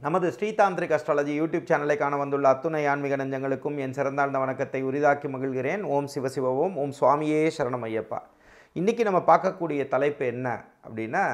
நமது ஸ்ரீதாந்திரிக் astrology YouTube சேனலை காண வந்துள்ள அத்துணை ஆன்மீக நெஞ்சங்களுக்கும் என் சிறந்தாழ்ந்த வணக்கத்தை உரிதாக்கி மகிழ்கிறேன் ஓம் சிவசிவ ஓம் ஓம் சுவாமியே சரணம் ஐயப்பா இன்றைக்கி நம்ம பார்க்கக்கூடிய தலைப்பு என்ன அப்படின்னா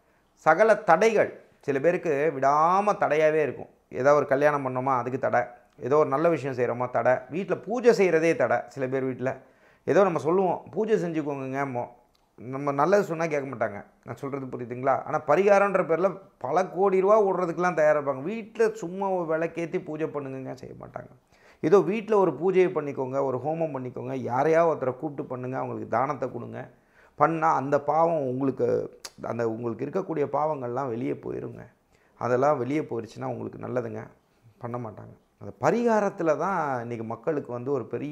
சகல தடைகள் சில பேருக்கு விடாமல் தடையாகவே இருக்கும் ஏதோ ஒரு கல்யாணம் பண்ணோமா அதுக்கு தடை ஏதோ ஒரு நல்ல விஷயம் செய்கிறோமா தடை வீட்டில் பூஜை செய்கிறதே தடை சில பேர் வீட்டில் ஏதோ நம்ம சொல்லுவோம் பூஜை செஞ்சுக்கோங்க மோ- நம்ம நல்லது சொன்னால் கேட்க மாட்டாங்க நான் சொல்கிறது புரியுதுங்களா ஆனால் பரிகாரன்ற பேரில் பல கோடி ரூபா ஓடுறதுக்கெலாம் தயாராக இருப்பாங்க வீட்டில் சும்மா ஒரு விளக்கேற்றி பூஜை பண்ணுங்க செய்ய மாட்டாங்க ஏதோ வீட்டில் ஒரு பூஜையை பண்ணிக்கோங்க ஒரு ஹோமம் பண்ணிக்கோங்க யாரையா ஒருத்தரை கூப்பிட்டு பண்ணுங்க அவங்களுக்கு தானத்தை கொடுங்க பண்ணால் அந்த பாவம் உங்களுக்கு அந்த உங்களுக்கு இருக்கக்கூடிய பாவங்கள்லாம் வெளியே போயிருங்க அதெல்லாம் வெளியே போயிடுச்சுன்னா உங்களுக்கு நல்லதுங்க பண்ண மாட்டாங்க அந்த பரிகாரத்தில் தான் இன்றைக்கி மக்களுக்கு வந்து ஒரு பெரிய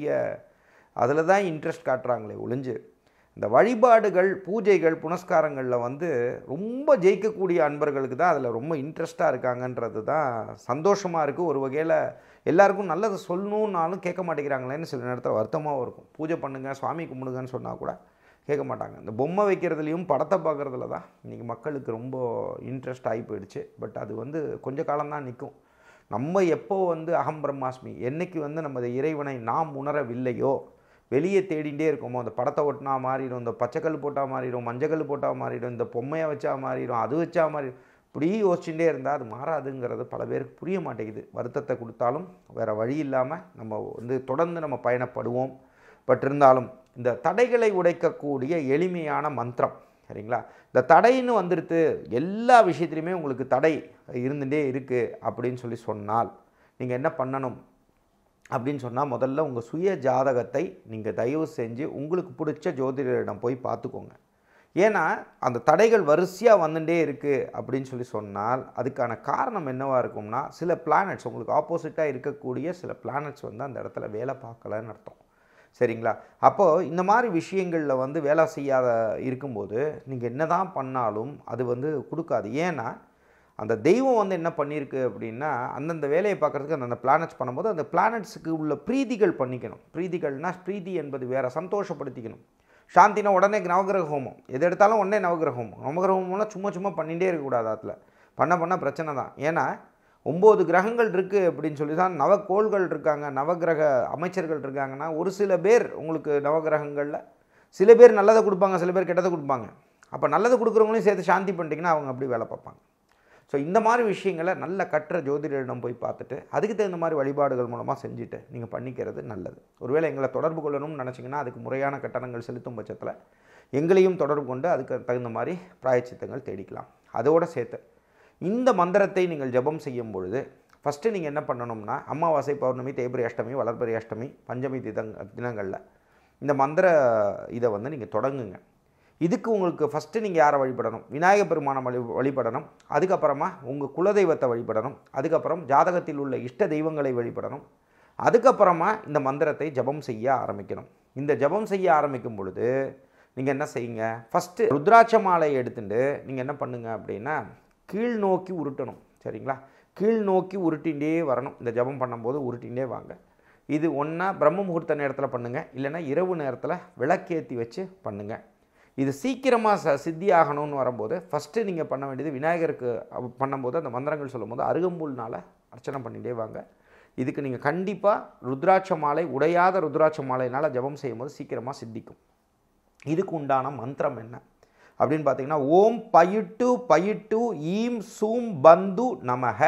அதில் தான் இன்ட்ரெஸ்ட் காட்டுறாங்களே ஒழிஞ்சு இந்த வழிபாடுகள் பூஜைகள் புனஸ்காரங்களில் வந்து ரொம்ப ஜெயிக்கக்கூடிய அன்பர்களுக்கு தான் அதில் ரொம்ப இன்ட்ரெஸ்ட்டாக இருக்காங்கன்றது தான் சந்தோஷமாக இருக்குது ஒரு வகையில் எல்லாருக்கும் நல்லது சொல்லணுன்னாலும் கேட்க மாட்டேங்கிறாங்களேன்னு சில நேரத்தில் வருத்தமாகவும் இருக்கும் பூஜை பண்ணுங்க சுவாமி கும்பிடுங்கன்னு சொன்னால் கூட கேட்க மாட்டாங்க இந்த பொம்மை வைக்கிறதுலையும் படத்தை பார்க்குறதுல தான் இன்றைக்கி மக்களுக்கு ரொம்ப இன்ட்ரெஸ்ட் ஆகி போயிடுச்சு பட் அது வந்து கொஞ்ச காலம்தான் நிற்கும் நம்ம எப்போ வந்து அகம் பிரம்மாஸ்மி என்னைக்கு வந்து நம்ம இந்த இறைவனை நாம் உணரவில்லையோ வெளியே தேடிகிட்டே இருக்கோமோ அந்த படத்தை ஒட்டினா மாறிடும் இந்த பச்சைக்கல் போட்டால் மாறிடும் மஞ்சக்கல் போட்டால் மாறிடும் இந்த பொம்மையை வச்சா மாறிடும் அது வச்சா மாறிடும் இப்படி யோசிச்சுட்டே இருந்தால் அது மாறாதுங்கிறது பல பேருக்கு புரிய மாட்டேங்குது வருத்தத்தை கொடுத்தாலும் வேறு வழி இல்லாமல் நம்ம வந்து தொடர்ந்து நம்ம பயணப்படுவோம் பட் இருந்தாலும் இந்த தடைகளை உடைக்கக்கூடிய எளிமையான மந்திரம் சரிங்களா இந்த தடைன்னு வந்துடுத்து எல்லா விஷயத்துலையுமே உங்களுக்கு தடை இருந்துகிட்டே இருக்குது அப்படின்னு சொல்லி சொன்னால் நீங்கள் என்ன பண்ணணும் அப்படின்னு சொன்னால் முதல்ல உங்கள் சுய ஜாதகத்தை நீங்கள் தயவு செஞ்சு உங்களுக்கு பிடிச்ச ஜோதிடரிடம் போய் பார்த்துக்கோங்க ஏன்னா அந்த தடைகள் வரிசையாக வந்துட்டே இருக்குது அப்படின்னு சொல்லி சொன்னால் அதுக்கான காரணம் என்னவாக இருக்கும்னா சில பிளானட்ஸ் உங்களுக்கு ஆப்போசிட்டாக இருக்கக்கூடிய சில பிளானட்ஸ் வந்து அந்த இடத்துல வேலை பார்க்கலன்னு அர்த்தம் சரிங்களா அப்போது இந்த மாதிரி விஷயங்களில் வந்து வேலை செய்யாத இருக்கும்போது நீங்கள் என்ன தான் பண்ணாலும் அது வந்து கொடுக்காது ஏன்னா அந்த தெய்வம் வந்து என்ன பண்ணியிருக்கு அப்படின்னா அந்தந்த வேலையை பார்க்குறதுக்கு அந்தந்த பிளானட்ஸ் பண்ணும்போது அந்த பிளானட்ஸுக்கு உள்ள பிரீதிகள் பண்ணிக்கணும் பிரீதிகள்னா பிரீதி என்பது வேறு சந்தோஷப்படுத்திக்கணும் சாந்தினா உடனே நவகிரக ஹோமம் எது எடுத்தாலும் உடனே நவகிரக ஹோமம் நவகிரக ஹோமம்லாம் சும்மா சும்மா பண்ணிகிட்டே இருக்கக்கூடாது அதில் பண்ண பண்ண பிரச்சனை தான் ஏன்னா ஒம்பது கிரகங்கள் இருக்குது அப்படின்னு சொல்லி தான் நவக்கோள்கள் இருக்காங்க நவகிரக அமைச்சர்கள் இருக்காங்கன்னா ஒரு சில பேர் உங்களுக்கு நவகிரகங்களில் சில பேர் நல்லதை கொடுப்பாங்க சில பேர் கெட்டதை கொடுப்பாங்க அப்போ நல்லது கொடுக்குறவங்களையும் சேர்த்து சாந்தி பண்ணிட்டீங்கன்னா அவங்க அப்படி வேலை பார்ப்பாங்க ஸோ இந்த மாதிரி விஷயங்களை நல்ல கற்ற ஜோதிடரிடம் போய் பார்த்துட்டு அதுக்கு தகுந்த மாதிரி வழிபாடுகள் மூலமாக செஞ்சுட்டு நீங்கள் பண்ணிக்கிறது நல்லது ஒருவேளை எங்களை தொடர்பு கொள்ளணும்னு நினச்சிங்கன்னா அதுக்கு முறையான கட்டணங்கள் செலுத்தும் பட்சத்தில் எங்களையும் தொடர்பு கொண்டு அதுக்கு தகுந்த மாதிரி பிராயச்சித்தங்கள் தேடிக்கலாம் அதோடு சேர்த்து இந்த மந்திரத்தை நீங்கள் ஜெபம் செய்யும் பொழுது ஃபஸ்ட்டு நீங்கள் என்ன பண்ணணும்னா அமாவாசை பௌர்ணமி தேய்பிரை அஷ்டமி வளர்பிறை அஷ்டமி பஞ்சமி திதங்க தினங்களில் இந்த மந்திர இதை வந்து நீங்கள் தொடங்குங்க இதுக்கு உங்களுக்கு ஃபஸ்ட்டு நீங்கள் யாரை வழிபடணும் விநாயக பெருமானை வழி வழிபடணும் அதுக்கப்புறமா உங்கள் குலதெய்வத்தை வழிபடணும் அதுக்கப்புறம் ஜாதகத்தில் உள்ள இஷ்ட தெய்வங்களை வழிபடணும் அதுக்கப்புறமா இந்த மந்திரத்தை ஜெபம் செய்ய ஆரம்பிக்கணும் இந்த ஜெபம் செய்ய ஆரம்பிக்கும் பொழுது நீங்கள் என்ன செய்யுங்க ஃபஸ்ட்டு ருத்ராட்ச மாலையை எடுத்துட்டு நீங்கள் என்ன பண்ணுங்க அப்படின்னா கீழ் நோக்கி உருட்டணும் சரிங்களா கீழ் நோக்கி உருட்டிகிட்டே வரணும் இந்த ஜெபம் பண்ணும்போது உருட்டிகிட்டே வாங்க இது ஒன்றா பிரம்ம முகூர்த்த நேரத்தில் பண்ணுங்கள் இல்லைன்னா இரவு நேரத்தில் விளக்கேற்றி வச்சு பண்ணுங்கள் இது சீக்கிரமாக ச சித்தி ஆகணும்னு வரும்போது ஃபஸ்ட்டு நீங்கள் பண்ண வேண்டியது விநாயகருக்கு அவ- பண்ணும்போது அந்த மந்திரங்கள் சொல்லும்போது அருகம்புல்னால் அர்ச்சனை பண்ணிகிட்டே வாங்க இதுக்கு நீங்கள் கண்டிப்பாக ருத்ராட்ச மாலை உடையாத ருத்ராட்ச மாலையினால் ஜெபம் செய்யும்போது சீக்கிரமாக சித்திக்கும் இதுக்கு உண்டான மந்திரம் என்ன அப்படின்னு பார்த்தீங்கன்னா ஓம் பயிட்டு பயிட்டு ஈம் சூம் பந்து நமக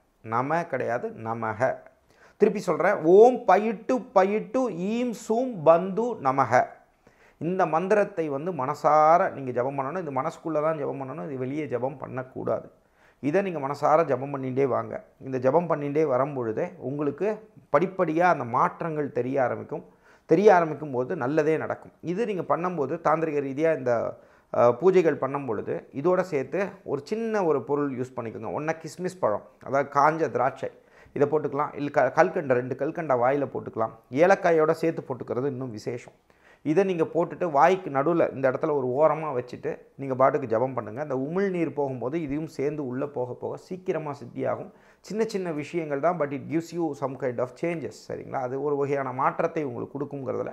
நம கிடையாது நமக திருப்பி சொல்கிறேன் ஓம் பயிட்டு பயிட்டு ஈம் சூம் பந்து நமக இந்த மந்திரத்தை வந்து மனசார நீங்கள் ஜெபம் பண்ணணும் இது மனசுக்குள்ளே தான் ஜெபம் பண்ணணும் இது வெளியே ஜெபம் பண்ணக்கூடாது இதை நீங்கள் மனசார ஜெபம் பண்ணிகிட்டே வாங்க இந்த ஜெபம் பண்ணிகிட்டே வரும்பொழுதே உங்களுக்கு படிப்படியாக அந்த மாற்றங்கள் தெரிய ஆரம்பிக்கும் தெரிய ஆரம்பிக்கும் போது நல்லதே நடக்கும் இது நீங்கள் பண்ணும்போது தாந்திரிக ரீதியாக இந்த அஹ், பூஜைகள் பண்ணும் பொழுது இதோட சேர்த்து ஒரு சின்ன ஒரு பொருள் யூஸ் பண்ணிக்கோங்க ஒன்றா கிஸ்மிஸ் பழம் அதாவது காஞ்ச திராட்சை இதை போட்டுக்கலாம் இல்லை க கல்கண்டை ரெண்டு கல்கண்டை வாயில் போட்டுக்கலாம் ஏலக்காயோட சேர்த்து போட்டுக்கிறது இன்னும் விசேஷம் இதை நீங்கள் போட்டுட்டு வாய்க்கு நடுவில் இந்த இடத்துல ஒரு ஓரமாக வச்சுட்டு நீங்கள் பாட்டுக்கு ஜெபம் பண்ணுங்கள் அந்த உமிழ்நீர் போகும்போது இதையும் சேர்ந்து உள்ளே போக போக சீக்கிரமாக சித்தியாகும் சின்ன சின்ன விஷயங்கள் தான் but it gives you some kind of changes சரிங்களா அது ஒரு வகையான மாற்றத்தை உங்களுக்கு கொடுக்குங்கிறதுல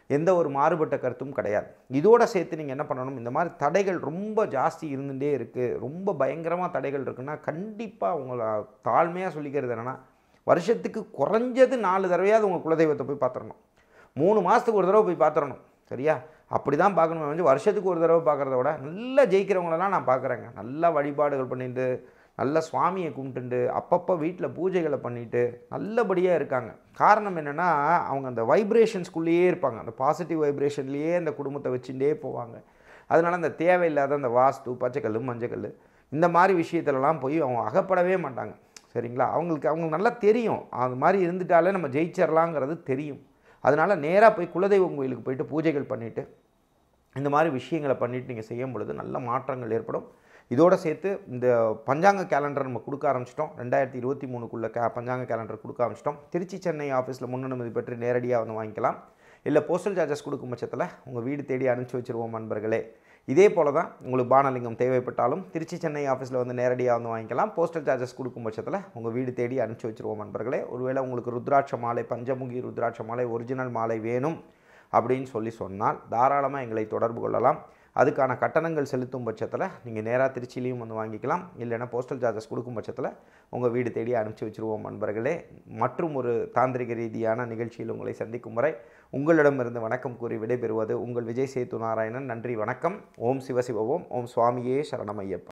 எந்த ஒரு மாறுபட்ட கருத்தும் கிடையாது இதோட சேர்த்து நீங்கள் என்ன பண்ணணும் இந்த மாதிரி தடைகள் ரொம்ப ஜாஸ்தி இருந்துகிட்டே இருக்குது ரொம்ப பயங்கரமாக தடைகள் இருக்குன்னா கண்டிப்பாக உங்களை தாழ்மையாக சொல்லிக்கிறது என்னென்னா வருஷத்துக்கு குறைஞ்சது நாலு தடவையாவது உங்கள் குலதெய்வத்தை போய் பார்த்துடணும் மூணு மாதத்துக்கு ஒரு தடவை போய் பார்த்துடணும் சரியா அப்படி தான் பார்க்கணும் வந்து வருஷத்துக்கு ஒரு தடவை பார்க்குறத விட நல்லா ஜெயிக்கிறவங்களெல்லாம் நான் பார்க்குறேங்க நல்லா வழிபாடுகள் பண்ணிட்டு நல்ல சுவாமியை கும்பிட்டுண்டு அப்பப்போ வீட்டில் பூஜைகளை பண்ணிட்டு நல்லபடியாக இருக்காங்க காரணம் என்னென்னா அவங்க அந்த வைப்ரேஷன்ஸ்குள்ளேயே இருப்பாங்க அந்த பாசிட்டிவ் வைப்ரேஷன்லேயே அந்த குடும்பத்தை வச்சுட்டே போவாங்க அதனால் அந்த தேவையில்லாத அந்த வாஸ்து பச்சைக்கல் மஞ்சக்கல் இந்த மாதிரி விஷயத்துலலாம் போய் அவங்க அகப்படவே மாட்டாங்க சரிங்களா அவங்களுக்கு அவங்களுக்கு நல்லா தெரியும் அது மாதிரி இருந்துட்டாலே நம்ம ஜெயிச்சிடலாங்கிறது தெரியும் அதனால் நேராக போய் குலதெய்வம் கோயிலுக்கு போயிட்டு பூஜைகள் பண்ணிவிட்டு இந்த மாதிரி விஷயங்களை பண்ணிட்டு நீங்கள் செய்யும் பொழுது நல்ல மாற்றங்கள் ஏற்படும் இதோட சேர்த்து இந்த பஞ்சாங்க கேலண்டர் நம்ம கொடுக்க ஆரம்பிச்சிட்டோம் ரெண்டாயிரத்தி இருபத்தி மூணுக்குள்ள கே பஞ்சாங்க கேலண்டர் கொடுக்க ஆரம்பிச்சிட்டோம் திருச்சி சென்னை ஆஃபீஸில் முன்னனுமதி பெற்று நேரடியாக வந்து வாங்கிக்கலாம் இல்லை போஸ்டல் சார்ஜஸ் கொடுக்கும் பட்சத்தில் உங்கள் வீடு தேடி அனுப்பிச்சி வச்சுருவோம் நண்பர்களே இதே போல தான் உங்களுக்கு பானலிங்கம் தேவைப்பட்டாலும் திருச்சி சென்னை ஆஃபீஸில் வந்து நேரடியாக வந்து வாங்கிக்கலாம் போஸ்டல் சார்ஜஸ் கொடுக்கும் பட்சத்தில் உங்கள் வீடு தேடி அனுப்பிச்சி வச்சுருவோம் நண்பர்களே ஒருவேளை உங்களுக்கு ருத்ராட்ச மாலை பஞ்சமுகி ருத்ராட்ச மாலை ஒரிஜினல் மாலை வேணும் அப்படின்னு சொல்லி சொன்னால் தாராளமாக எங்களை தொடர்பு கொள்ளலாம் அதுக்கான கட்டணங்கள் செலுத்தும் பட்சத்தில் நீங்கள் நேராக திருச்சியிலையும் வந்து வாங்கிக்கலாம் இல்லைன்னா போஸ்டல் சார்ஜஸ் கொடுக்கும் பட்சத்தில் உங்கள் வீடு தேடி அனுப்பிச்சி வச்சுருவோம் நண்பர்களே மற்றும் ஒரு தாந்திரிக ரீதியான நிகழ்ச்சியில் உங்களை சந்திக்கும் வரை உங்களிடமிருந்து வணக்கம் கூறி விடைபெறுவது உங்கள் விஜய் சேத்து நாராயணன் நன்றி வணக்கம் ஓம் சிவசிவ ஓம் ஓம் சுவாமியே சரணமையப்பா